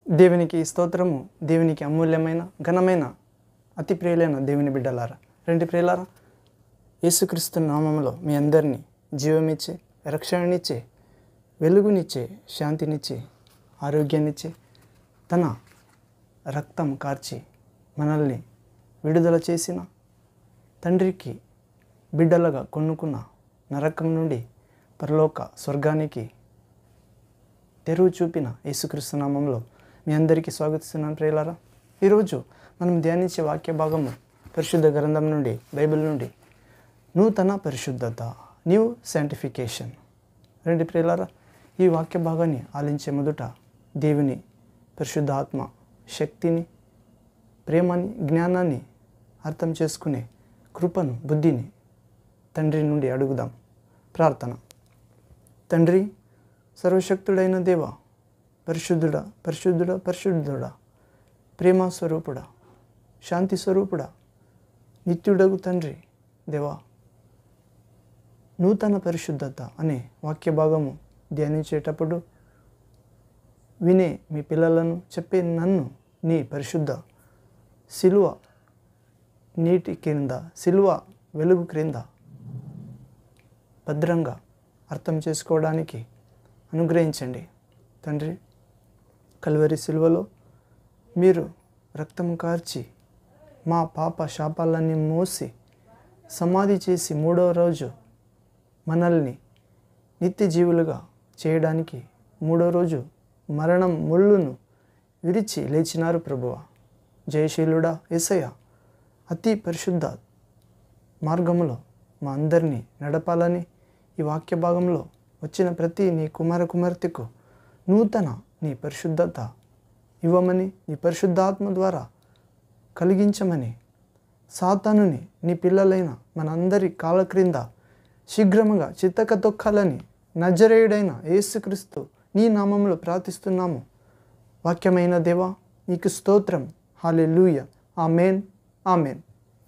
దేవునికి స్తోత్రము దేవునికి అమూల్యమైన ఘనమైన అతి ప్రియులైన దేవుని బిడ్డలారా రెండు ప్రియులారా యేసుక్రీస్తు నామములో మీ అందరినీ జీవమిచ్చే రక్షణనిచ్చే వెలుగునిచ్చే శాంతినిచ్చే ఆరోగ్యాన్నిచ్చే తన రక్తం కార్చి మనల్ని విడుదల చేసిన తండ్రికి బిడ్డలుగా కొనుక్కున్న నరకం నుండి పరలోక స్వర్గానికి తెరువు చూపిన యేసుక్రీస్తు నామంలో మీ అందరికీ స్వాగతిస్తున్నాను ప్రియులారా ఈరోజు మనం ధ్యానించే వాక్య భాగము పరిశుద్ధ గ్రంథం నుండి బైబిల్ నుండి నూతన పరిశుద్ధత న్యూ సైంటిఫికేషన్ రెండు ప్రియులారా ఈ వాక్య భాగాన్ని ఆలించే మొదట దేవుని పరిశుద్ధ ఆత్మ శక్తిని ప్రేమని జ్ఞానాన్ని అర్థం చేసుకునే కృపను బుద్ధిని తండ్రి నుండి అడుగుదాం ప్రార్థన తండ్రి సర్వశక్తుడైన దేవ పరిశుద్ధుడా పరిశుద్ధుడా పరిశుద్ధుడా ప్రేమ స్వరూపుడా శాంతి స్వరూపుడా నిత్యుడగు తండ్రి దేవా నూతన పరిశుద్ధత అనే వాక్య భాగము ధ్యానించేటప్పుడు వినే మీ పిల్లలను చెప్పే నన్ను నీ పరిశుద్ధ సిలువ నీటి క్రింద సిలువ వెలుగు క్రింద భద్రంగా అర్థం చేసుకోవడానికి అనుగ్రహించండి తండ్రి కల్వరి సిలువలో మీరు రక్తం కార్చి మా పాప శాపాలన్నీ మోసి సమాధి చేసి మూడవ రోజు మనల్ని నిత్య జీవులుగా చేయడానికి మూడో రోజు మరణం ముళ్ళును విరిచి లేచినారు ప్రభువ జయశీలుడా ఎసయ అతి పరిశుద్ధ మార్గములో మా అందరినీ నడపాలని ఈ వాక్య భాగంలో వచ్చిన ప్రతి నీ కుమార కుమార్తెకు నూతన నీ పరిశుద్ధత ఇవ్వమని నీ పరిశుద్ధాత్మ ద్వారా కలిగించమని సాతానుని నీ పిల్లలైన మనందరి కాళ్ళ క్రింద శీఘ్రముగా చిత్తక తొక్కాలని నజరేయుడైన యేసుక్రీస్తు నీ నామంలో ప్రార్థిస్తున్నాము వాక్యమైన దేవా నీకు స్తోత్రం hallelujah amen amen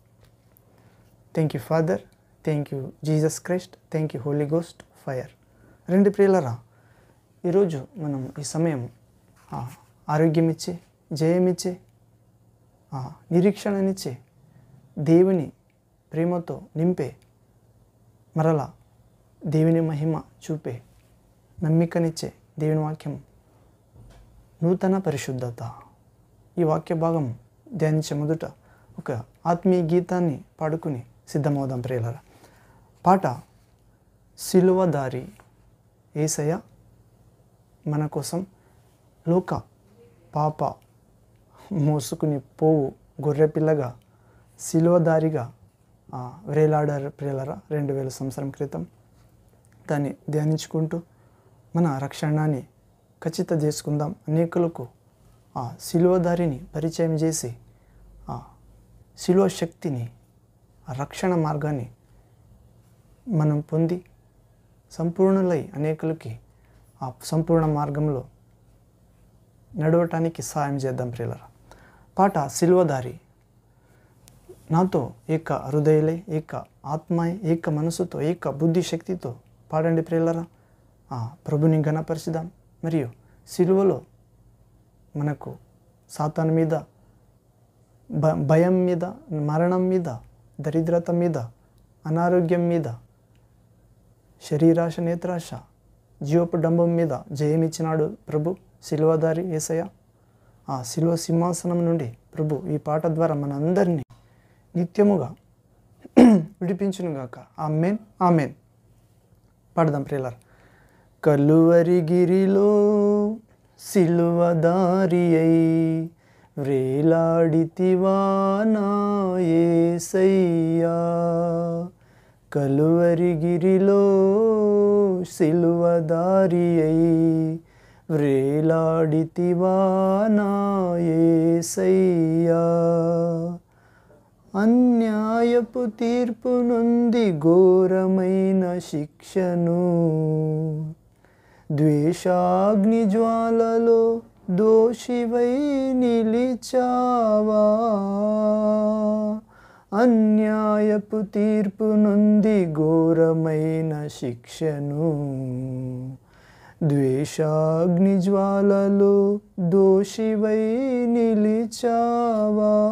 thank you father thank you Jesus Christ thank you Holy Ghost fire రెండు ప్రియులరా ఈరోజు మనం ఈ సమయం ఆ, ఆరోగ్యం ఇచ్చే జయమిచ్చే ఆ, నిరీక్షణనిచ్చే దేవుని ప్రేమతో నింపే మరలా దేవుని మహిమ చూపే నమ్మికనిచ్చే దేవుని వాక్యం నూతన పరిశుద్ధత ఈ వాక్య భాగం ధ్యానించే మొదట ఒక ఆత్మీయ గీతాన్ని పాడుకుని సిద్ధమవుదాం ప్రియులరా పాట సిలువదారి ఏసయ మన కోసం లోక పాప మోసుకుని పోవు గొర్రెపిల్లగా సిలువదారిగా ఆ, వేలాడారు ప్రియులరా రెండు వేల సంవత్సరం క్రితం దాన్ని ధ్యానించుకుంటూ మన రక్షణాన్ని ఖచ్చిత చేసుకుందాం అనేకులకు ఆ సిలువదారిని పరిచయం చేసి ఆ సిలువ శక్తిని ఆ రక్షణ మార్గాన్ని మనం పొంది సంపూర్ణులై అనేకులకి ఆ సంపూర్ణ మార్గంలో నడవటానికి సహాయం చేద్దాం ప్రియులరా పాట సిల్వదారి నాతో ఏక హృదయలే ఏక ఆత్మాయ్ ఏక మనసుతో ఏక బుద్ధి శక్తితో పాడండి ప్రియులరా ఆ ప్రభుని గణపరిచిదాం మరియు సిలువలో మనకు సాతాను మీద భ భయం మీద మరణం మీద దరిద్రత మీద అనారోగ్యం మీద శరీరాశ నేత్రాశ జీవపు డంబం మీద జయమిచ్చినాడు ప్రభు శిలువదారి ఏసయ్య ఆ శిలువ సింహాసనం నుండి ప్రభు ఈ పాట ద్వారా మనందరినీ నిత్యముగా విడిపించునుగాక ఆమెన్ ఆమెన్ పాడదాం ప్రియులార్ కలువరి గిరిలో సిలువదారి అయి వ్రేలాడితివా నా యేసయ్యా కలువరి గిరిలో సిలువదారి అయి వ్రేలాడితివా నా యేసయ్యా అన్యాయపు తీర్పు నుండి ఘోరమైన శిక్షను ద్వేషాగ్ని జ్వాలలో దోషివై నిలిచావా అన్యాయపు తీర్పు నుండి ఘోరమైన శిక్షను ద్వేషాగ్ని జ్వాలలో దోషివై నిలిచావా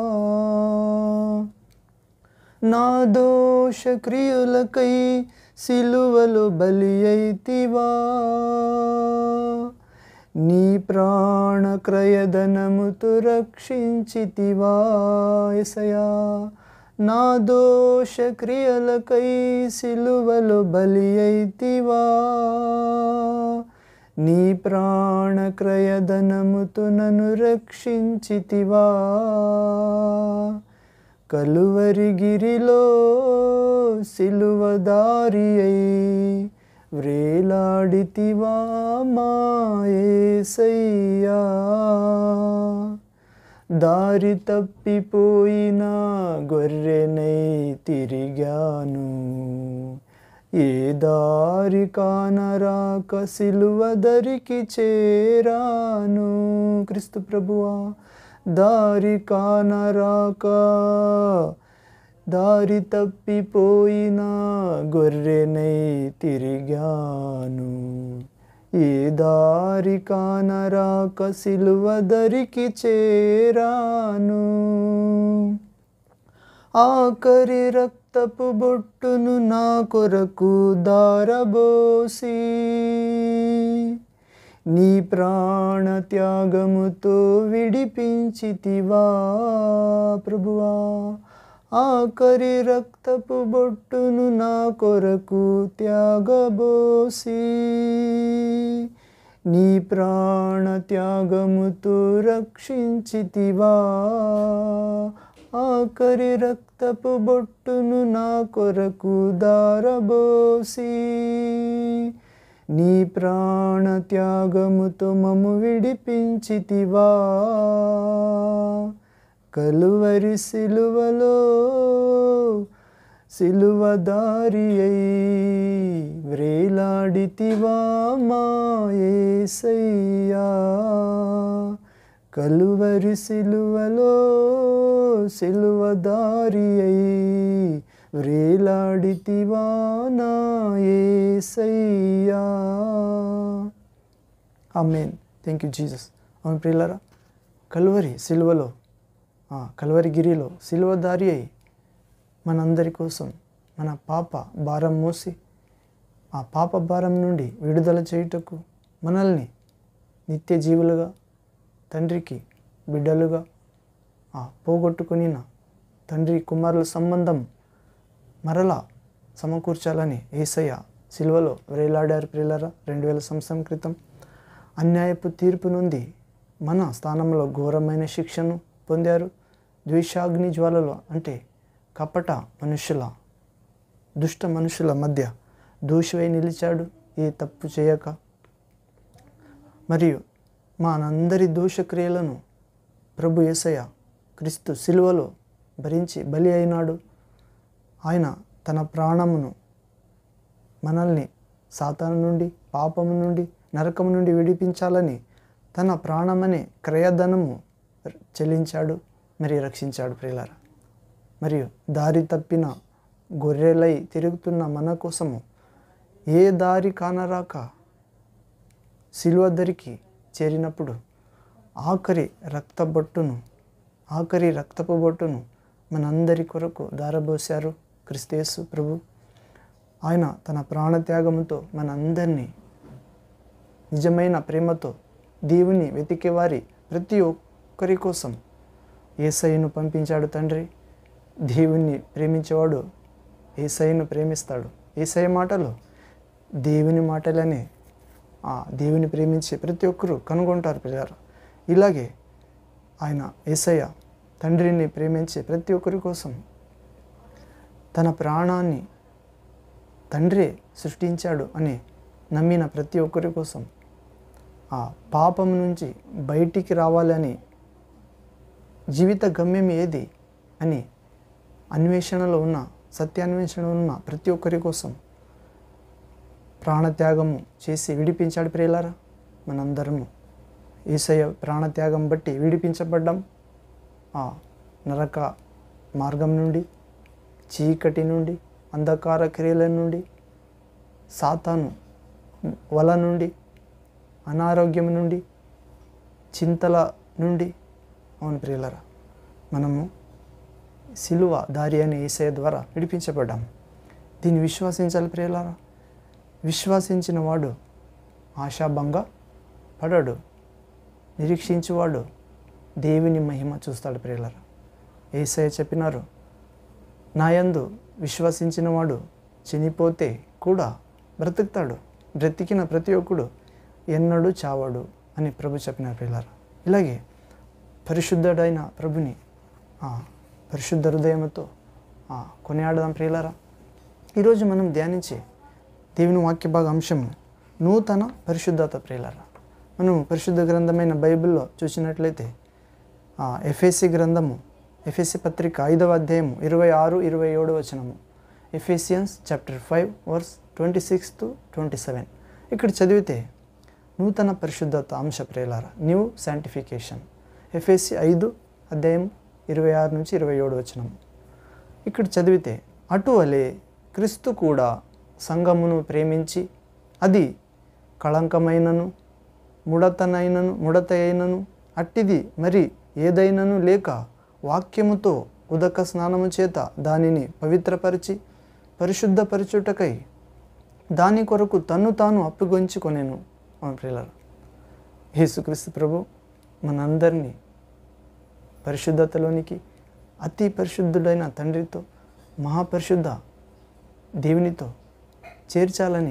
నా దోష క్రియలకై సిలువలో బలి అయితివా నీ ప్రాణ క్రయధనముతో రక్షించితివా ఎసయా నా దోష క్రియలకై సిలువలో బలి అయితివా నీ ప్రాణ క్రయధనముతో నన్ను రక్షించితివా కలువరిగిరిలో సిలువదారి అయి వ్రేలాడితివా మాయేసయ్యా దారి తప్పిపోయిన గొర్రెనై తిరిగాను ఏ దారి కానరాక సిలువ దరికి చేరాను క్రీస్తు ప్రభువా దారి కానరాక దారి తప్పిపోయిన గొర్రెనై తిరిగాను ఏ దారి కానరాక సిలువ దరికి చేరాను ఆఖరి రక్తపు బొట్టును నా కొరకు దారబోసి నీ ప్రాణ త్యాగముతో విడిపించితివా ప్రభువా ఆఖరి రక్తపు బొట్టును నా కొరకు త్యాగబోసి నీ ప్రాణ త్యాగముతో రక్షించితివా ఆఖరి రక్తపు బొట్టును నా కొరకు దారబోసి నీ ప్రాణ త్యాగముతో మము విడిపించితివా కలువరి సిలువలో సిలువదారి అయి వ్రేలాడితివా మాయేసయ్యా కలువరి సిలువలో సిలువదారి అయి వ్రేలాడితివా నా యేసయ్యా ఆమెన్ థ్యాంక్ యూ జీసస్ అవును ప్రియులరా కలువరి సిలువలో ఆ, కలువరి గిరిలో సిలువదారి అయి మనందరి కోసం మన పాప భారం మోసి ఆ పాప భారం నుండి విడుదల చేయుటకు మనల్ని నిత్య జీవులుగా తండ్రికి బిడ్డలుగా ఆ పోగొట్టుకుని తండ్రి కుమారుల సంబంధం మరలా సమకూర్చాలని ఏసయ్య సిల్వలో వేలాడారు ప్రియులరా రెండు వేల సంవత్సరం క్రితం అన్యాయపు తీర్పు నుండి మన స్థానంలో ఘోరమైన శిక్షను పొందారు ద్వేషాగ్ని జ్వాలలో అంటే కపట మనుషుల దుష్ట మనుషుల మధ్య దోషివై నిలిచాడు ఏ తప్పు చేయక మరియు మనందరి దోషక్రియలను ప్రభు యేసయ్య క్రీస్తు సిలువలో భరించి బలి అయినాడు ఆయన తన ప్రాణమును మనల్ని సాతాను నుండి పాపము నుండి నరకము నుండి విడిపించాలని తన ప్రాణమనే క్రయధనము చెల్లించాడు మరి రక్షించాడు ప్రియులారా మరియు దారి తప్పిన గొర్రెలై తిరుగుతున్న మన కోసము ఏ దారి కానరాక సిలువ దరికి చేరినప్పుడు ఆఖరి రక్త బొట్టును ఆఖరి రక్తపు బొట్టును మనందరి కొరకు దారబోశారు క్రిస్తేసు ప్రభు ఆయన తన ప్రాణత్యాగముతో మనందరినీ నిజమైన ప్రేమతో దేవుని వెతికే వారి ప్రతి ఒక్కరి కోసం ఏసైను పంపించాడు తండ్రి దేవుణ్ణి ప్రేమించేవాడు ఏసైను ప్రేమిస్తాడు ఏసై మాటలు దేవుని మాటలనే ఆ దేవుని ప్రేమించే ప్రతి ఒక్కరూ కనుగొంటారు పిల్లలు ఇలాగే ఆయన ఏసయ్య తండ్రిని ప్రేమించే ప్రతి ఒక్కరి కోసం తన ప్రాణాన్ని తండ్రే సృష్టించాడు అని నమ్మిన ప్రతి ఒక్కరి కోసం ఆ పాపం నుంచి బయటికి రావాలని జీవిత గమ్యం ఏది అని అన్వేషణలో ఉన్న సత్యాన్వేషణలో ఉన్న ప్రతి ఒక్కరి కోసం ప్రాణత్యాగము చేసి విడిపించాడు ప్రియులారా మనందరము ఈసయ ప్రాణత్యాగం బట్టి విడిపించబడ్డాం ఆ నరక మార్గం నుండి చీకటి నుండి అంధకార క్రియల నుండి సాతాను వల నుండి అనారోగ్యం నుండి చింతల నుండి అవును ప్రియులరా మనము సిలువ దారి అనే ఏసయ ద్వారా విడిపించబడ్డాము దీన్ని విశ్వసించాలి ప్రియులారా విశ్వసించిన వాడు ఆశాభంగ పడడు నిరీక్షించువాడు దేవుని మహిమ చూస్తాడు ప్రియులరా ఏసయ్య చెప్పినారు నాయందు విశ్వసించిన వాడు చనిపోతే కూడా బ్రతుకుతాడు బ్రతికిన ప్రతి ఒక్కడు ఎన్నడూ చావాడు అని ప్రభు చెప్పినారు ప్రియులారా ఇలాగే పరిశుద్ధుడైన ప్రభుని ఆ, పరిశుద్ధ హృదయంతో ఆ, కొనియాడదాం ప్రియులారా ఈరోజు మనం ధ్యానించే దేవుని వాక్య భాగ అంశము నూతన పరిశుద్ధత ప్రియులారా మనం పరిశుద్ధ గ్రంథమైన బైబిల్లో చూసినట్లయితే ఎఫ్ఎస్సి గ్రంథము ఎఫ్ఎస్సి పత్రిక ఐదవ అధ్యాయము ఇరవై ఆరు ఇరవై ఏడు వచనము Ephesians chapter five verse twenty six to twenty seven ఇక్కడ చదివితే నూతన పరిశుద్ధత అంశ ప్రేలారా న్యూ శాంటిఫికేషన్ ఎఫ్ఎస్సి ఐదు అధ్యాయం ఇరవై ఆరు నుంచి ఇరవై ఏడు వచనము ఇక్కడ చదివితే అటువలే క్రీస్తు కూడా సంఘమును ప్రేమించి అది కళంకమైనను ముడతనైనను ముడత అయినను అట్టిది మరి ఏదైనను లేక వాక్యముతో ఉదక స్నానము చేత దానిని పవిత్రపరిచి పరిశుద్ధపరచుటకై దాని కొరకు తన్ను తాను అప్పుగొంచుకొనేను అవును ప్రియులారా యేసుక్రీస్తు ప్రభు మనందరినీ పరిశుద్ధతలోనికి అతి పరిశుద్ధుడైన తండ్రితో మహాపరిశుద్ధ దేవునితో చేర్చాలని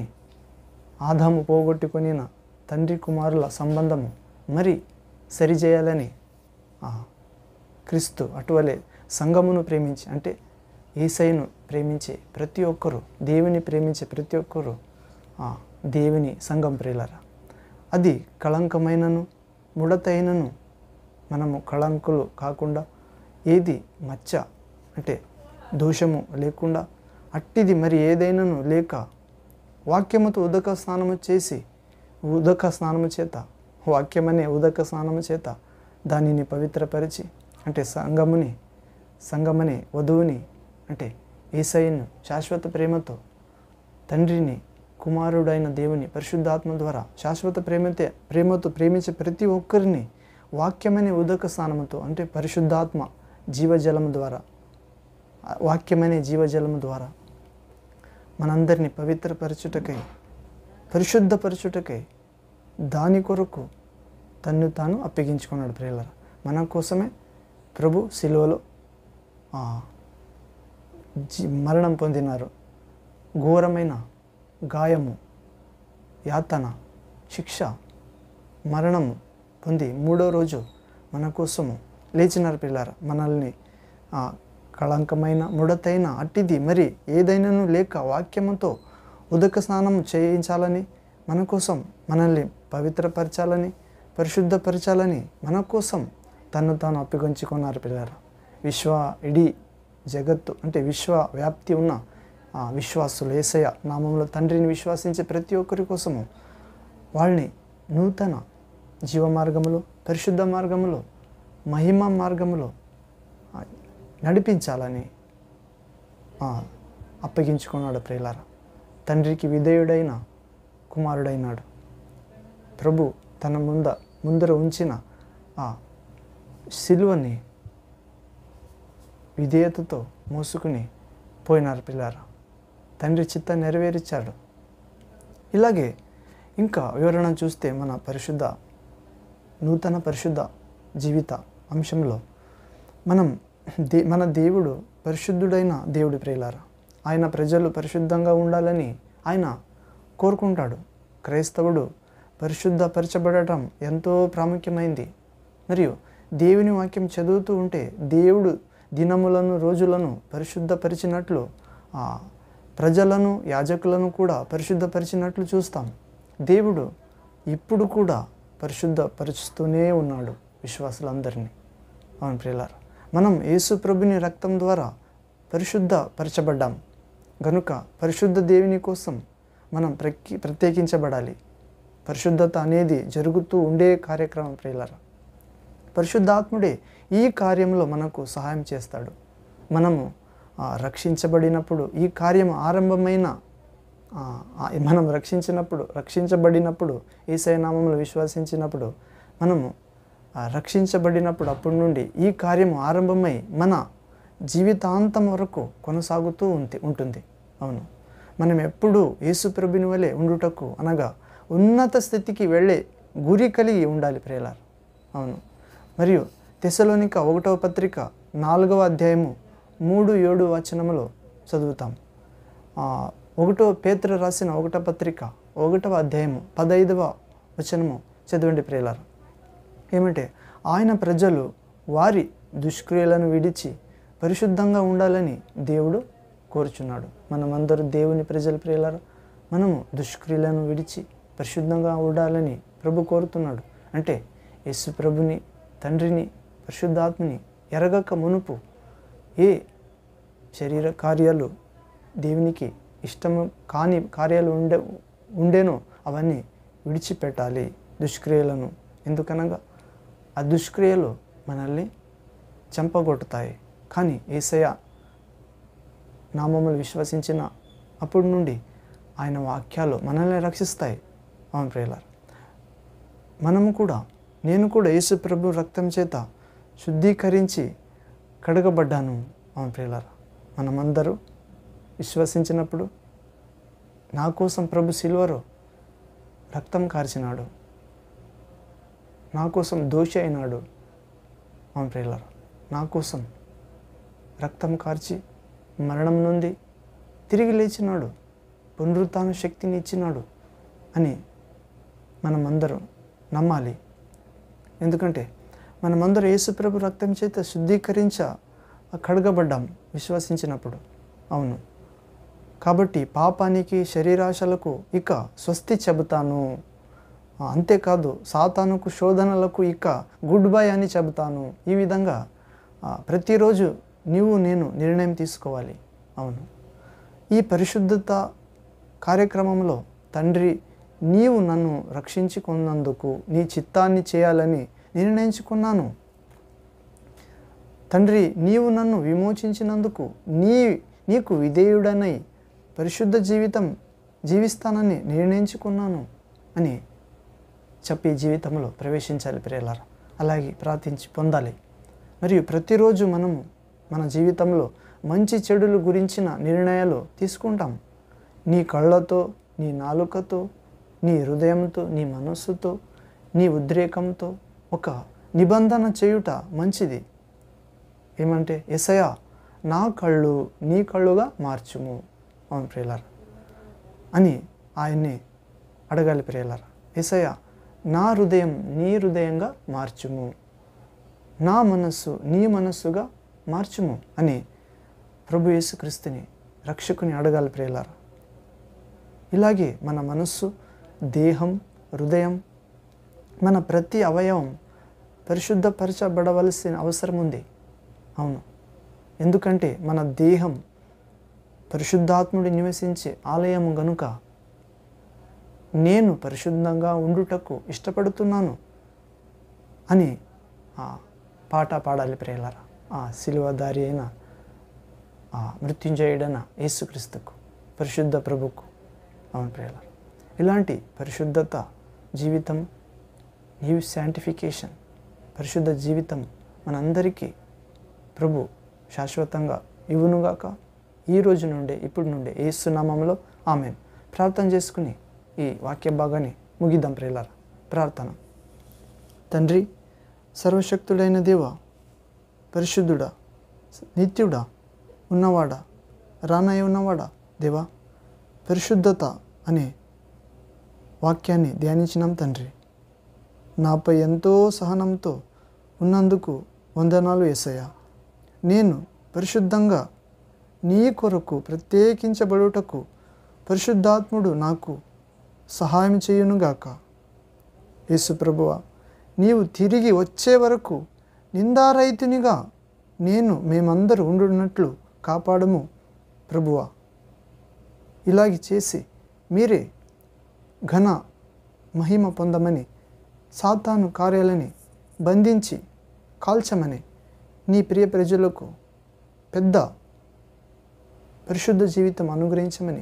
ఆదాము పోగొట్టుకొనిన తండ్రి కుమారుల సంబంధము మరి సరిచేయాలని ఆ, క్రీస్తు అటువలే సంఘమును ప్రేమించి అంటే ఏసైను ప్రేమించే ప్రతి ఒక్కరూ దేవుని ప్రేమించే ప్రతి ఒక్కరూ ఆ, దేవుని సంఘం ప్రియులరా అది కళంకమైనను ముడతైనను మనము కళంకులు కాకుండా ఏది మచ్చ అంటే దోషము లేకుండా అట్టిది మరి ఏదైనాను లేక వాక్యముతో ఉదక స్నానము చేసి ఉదక స్నానము చేత వాక్యమనే ఉదక స్నానము చేత దానిని పవిత్రపరిచి అంటే సంగముని సంగమనే వధువుని అంటే ఏసయ్యను శాశ్వత ప్రేమతో తండ్రిని కుమారుడైన దేవుని పరిశుద్ధాత్మ ద్వారా శాశ్వత ప్రేమతే ప్రేమతో ప్రేమించే ప్రతి ఒక్కరిని వాక్యమనే ఉదక స్నానముతో అంటే పరిశుద్ధాత్మ జీవజలము ద్వారా ఆ వాక్యమనే జీవజలము ద్వారా మనందరినీ పవిత్రపరచుటకై పరిశుద్ధపరచుటకై దాని కొరకు తన్ను తాను అప్పగించుకున్నాడు ప్రియులరా మన కోసమే ప్రభు సిలువలో ఆ, జీ- మరణం పొందినారు ఘోరమైన గాయము యాతన శిక్ష మరణము పొంది మూడో రోజు మన కోసము లేచినారు పిల్లార మనల్ని ఆ, కళంకమైన ముడతైన అట్టిది మరి ఏదైనాను లేక వాక్యముతో ఉదక స్నానం చేయించాలని మన కోసం మనల్ని పవిత్రపరచాలని పరిశుద్ధపరచాలని మన కోసం తను తాను అప్పగించుకున్నారు పిల్లలు విశ్వ ఇడీ జగత్తు అంటే విశ్వ వ్యాప్తి ఉన్న ఆ, విశ్వాసులు ఏసయ నామంలో తండ్రిని విశ్వసించే ప్రతి ఒక్కరి కోసము వాళ్ళని నూతన జీవ మార్గములో పరిశుద్ధ మార్గములో మహిమ మార్గములో ఆ, నడిపించాలని ఆ, అప్పగించుకున్నాడు ప్రియులారా తండ్రికి విధేయుడైన కుమారుడైనాడు ప్రభు తన ముంద ముందర ఉంచిన ఆ సిలువని విధేయతతో మోసుకుని పోయినారు పిల్లారా తండ్రి చిత్త నెరవేర్చాడు ఇలాగే ఇంకా వివరణ చూస్తే మన పరిశుద్ధ నూతన పరిశుద్ధ జీవిత అంశంలో మనం దే మన దేవుడు పరిశుద్ధుడైన దేవుడి ప్రియులారా ఆయన ప్రజలు పరిశుద్ధంగా ఉండాలని ఆయన కోరుకుంటాడు క్రైస్తవుడు పరిశుద్ధపరచబడటం ఎంతో ప్రాముఖ్యమైంది మరియు దేవుని వాక్యం చదువుతూ ఉంటే దేవుడు దినములను రోజులను పరిశుద్ధపరిచినట్లు ఆ ప్రజలను యాజకులను కూడా పరిశుద్ధపరిచినట్లు చూస్తాం దేవుడు ఇప్పుడు కూడా పరిశుద్ధపరుస్తూనే ఉన్నాడు విశ్వాసులందరినీ అవును ప్రియులారా మనం యేసు ప్రభుని రక్తం ద్వారా పరిశుద్ధపరచబడ్డాం గనుక పరిశుద్ధ దేవుని కోసం మనం ప్రకి ప్రత్యేకించబడాలి పరిశుద్ధత అనేది జరుగుతూ ఉండే కార్యక్రమం ప్రియులారా పరిశుద్ధాత్ముడే ఈ కార్యంలో మనకు సహాయం చేస్తాడు మనము ఆ, రక్షించబడినప్పుడు ఈ కార్యం ఆరంభమైన ఆ, ఆ, మనం రక్షించినప్పుడు రక్షించబడినప్పుడు ఏసఐ నామంలో విశ్వసించినప్పుడు మనము ఆ, రక్షించబడినప్పుడు అప్పటి నుండి ఈ కార్యము ఆరంభమై మన జీవితాంతం వరకు కొనసాగుతూ ఉంది ఉంటుంది అవును మనం ఎప్పుడూ యేసు ప్రభుని వలె ఉండుటకు అనగా ఉన్నత స్థితికి వెళ్ళే గురి కలిగి ఉండాలి ప్రేలార్ అవును మరియు తెసలోనిక ఒకటవ పత్రిక నాలుగవ అధ్యాయము మూడు ఏడు వచనములో చదువుతాం ఆ, ఒకటో పేతురు రాసిన ఒకటో పత్రిక ఒకటవ అధ్యాయము పదైదవ వచనము చదవండి ప్రేలారు ఏమంటే ఆయన ప్రజలు వారి దుష్క్రియలను విడిచి పరిశుద్ధంగా ఉండాలని దేవుడు కోరుచున్నాడు మనమందరూ దేవుని ప్రజలు ప్రియులారు మనము దుష్క్రియలను విడిచి పరిశుద్ధంగా ఉండాలని ప్రభు కోరుతున్నాడు అంటే యేసు ప్రభుని తండ్రిని పరిశుద్ధాత్మని ఎరగక మునుపు ఏ శరీర కార్యాలు దేవునికి ఇష్టము కాని కార్యాలు ఉండే ఉండేనో అవన్నీ విడిచిపెట్టాలి దుష్క్రియలను ఎందుకనగా ఆ దుష్క్రియలు మనల్ని చంపగొట్టుతాయి కానీ ఏసయ్య నామములు విశ్వసించిన అప్పటి నుండి ఆయన వాక్యాలు మనల్ని రక్షిస్తాయి అవును ప్రియులారు మనము కూడా నేను కూడా యేసు ప్రభు రక్తం చేత శుద్ధీకరించి కడగబడ్డాను అవును ప్రియులారా మనమందరూ విశ్వసించినప్పుడు నా కోసం ప్రభు సిల్వరు రక్తం కార్చినాడు నా కోసం దోషి అయినాడు అవును ప్రియులారా నా కోసం రక్తం కార్చి మరణం నుండి తిరిగి లేచినాడు పునరుత్థాన శక్తిని ఇచ్చినాడు అని మనమందరం నమ్మాలి ఎందుకంటే మనమందరం యేసుప్రభు రక్తం చేత శుద్ధీకరించ కడగబడ్డాం విశ్వసించినప్పుడు అవును కాబట్టి పాపానికి శరీరాశలకు ఇక స్వస్తి చెబుతాను ఆ, అంతేకాదు సాతానుకు శోధనలకు ఇక గుడ్ బై అని చెబుతాను ఈ విధంగా ఆ, ప్రతిరోజు నీవు నేను నిర్ణయం తీసుకోవాలి అవును ఈ పరిశుద్ధత కార్యక్రమంలో తండ్రి నీవు నన్ను రక్షించుకున్నందుకు నీ చిత్తాన్ని చేయాలని నిర్ణయించుకున్నాను తండ్రి నీవు నన్ను విమోచించినందుకు నీ నీకు విధేయుడనై పరిశుద్ధ జీవితం జీవిస్తానని నిర్ణయించుకున్నాను అని చెప్పి జీవితంలో ప్రవేశించాలి ప్రియులారా అలాగే ప్రార్థించి పొందాలి మరియు ప్రతిరోజు మనము మన జీవితంలో మంచి చెడుల గురించిన నిర్ణయాలు తీసుకుంటాం నీ కళ్ళతో నీ నాలుకతో నీ హృదయంతో నీ మనస్సుతో నీ ఉద్రేకంతో ఒక నిబంధన చేయుట మంచిది ఏమంటే ఎసయ నా కళ్ళు నీ కళ్ళుగా మార్చుము అవును ప్రియులారా అని ఆయన్ని అడగాలి ప్రియులారా ఎసయ నా హృదయం నీ హృదయంగా మార్చుము నా మనస్సు నీ మనస్సుగా మార్చుము అని ప్రభు యేసుక్రీస్తుని రక్షకుని అడగాలి ప్రియులారా ఇలాగే మన మనస్సు దేహం హృదయం మన ప్రతి అవయవం పరిశుద్ధపరచబడవలసిన అవసరం ఉంది అవును ఎందుకంటే మన దేహం పరిశుద్ధాత్ముడి నివసించే ఆలయము గనుక నేను పరిశుద్ధంగా ఉండుటకు ఇష్టపడుతున్నాను అని ఆ పాట పాడాలి ప్రేలరా ఆ సిలువదారి అయిన ఆ మృత్యుంజయుడైన యేసుక్రీస్తుకు పరిశుద్ధ ప్రభుకు అవును ప్రేలరా ఇలాంటి పరిశుద్ధత జీవితం న్యూ శాంటిఫికేషన్ పరిశుద్ధ జీవితం మనందరికీ ప్రభు శాశ్వతంగా ఇవునుగాక ఈ రోజు నుండే ఇప్పుడు నుండే ఏసునామంలో ఆమె ప్రార్థన చేసుకుని ఈ వాక్య భాగాన్ని ముగిద్దాం ప్రేలారా ప్రార్థన తండ్రి సర్వశక్తుడైన దేవ పరిశుద్ధుడా నిత్యుడా ఉన్నవాడా రానయ్య ఉన్నవాడా దేవా పరిశుద్ధత అనే వాక్యాన్ని ధ్యానించినాం తండ్రి నాపై ఎంతో సహనంతో ఉన్నందుకు వందనాలు ఏసయ్యా నేను పరిశుద్ధంగా నీ కొరకు ప్రత్యేకించబడుటకు పరిశుద్ధాత్ముడు నాకు సహాయం చేయునుగాక యేసు ప్రభువ నీవు తిరిగి వచ్చే వరకు నిందారైతునిగా నేను మేమందరూ ఉండున్నట్లు కాపాడము ప్రభువా ఇలాగి చేసి మీరే ఘన మహిమ పొందమని సాతాను కార్యాలని బంధించి కాల్చమని నీ ప్రియ ప్రజలకు పెద్ద పరిశుద్ధ జీవితం అనుగ్రహించమని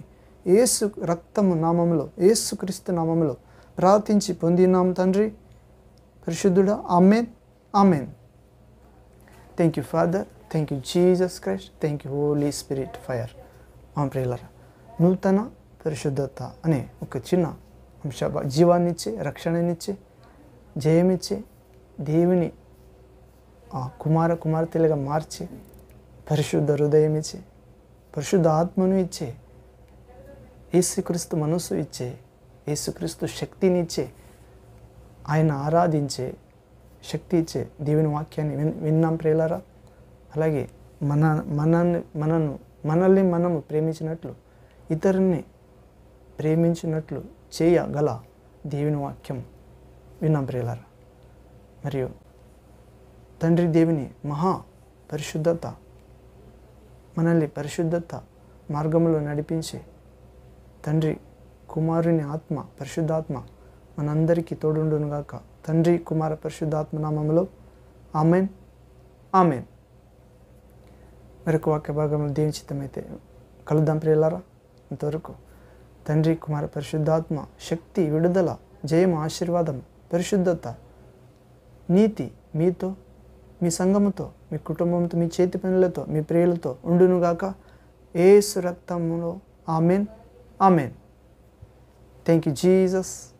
ఏసు రక్తము నామములో ఏసుక్రీస్తు నామములో ప్రార్థించి పొందినాం తండ్రి పరిశుద్ధుడా amen amen thank you father thank you Jesus Christ thank you Holy Spirit fire మా ప్రియులరా నూతన పరిశుద్ధత అనే ఒక చిన్న అంశ జీవాన్నిచ్చే రక్షణనిచ్చే జయమిచ్చే దేవుని ఆ కుమార కుమార్తెలుగా మార్చి పరిశుద్ధ హృదయం ఇచ్చే పరిశుద్ధ ఆత్మను ఇచ్చే యేసుక్రీస్తు మనస్సు ఇచ్చే యేసుక్రీస్తు శక్తిని ఇచ్చే ఆయన ఆరాధించే శక్తి ఇచ్చే దేవుని వాక్యాన్ని విన్ విన్నాం ప్రియులారా అలాగే మన మనల్ని మనను మనల్ని మనము ప్రేమించినట్లు ఇతరుల్ని ప్రేమించినట్లు చేయగల దేవుని వాక్యం విన్నాం ప్రియులారా మరియు తండ్రి దేవుని మహా పరిశుద్ధత మనల్ని పరిశుద్ధత మార్గంలో నడిపించే తండ్రి కుమారుని ఆత్మ పరిశుద్ధాత్మ మనందరికీ తోడుండునుగాక తండ్రి కుమార పరిశుద్ధాత్మ నామములో ఆమెన్ ఆమెన్ మరొక వాక్య భాగంలో దేని చిత్తమైతే కలుద్దాం ప్రియులారా అంతవరకు తండ్రి కుమార పరిశుద్ధాత్మ శక్తి విడుదల జయం ఆశీర్వాదం పరిశుద్ధత నీతి మీతో మీ సంఘముతో మీ కుటుంబంతో మీ చేతి పనులతో మీ ప్రియులతో ఉండునుగాక ఏసు రక్తములో amen amen thank you Jesus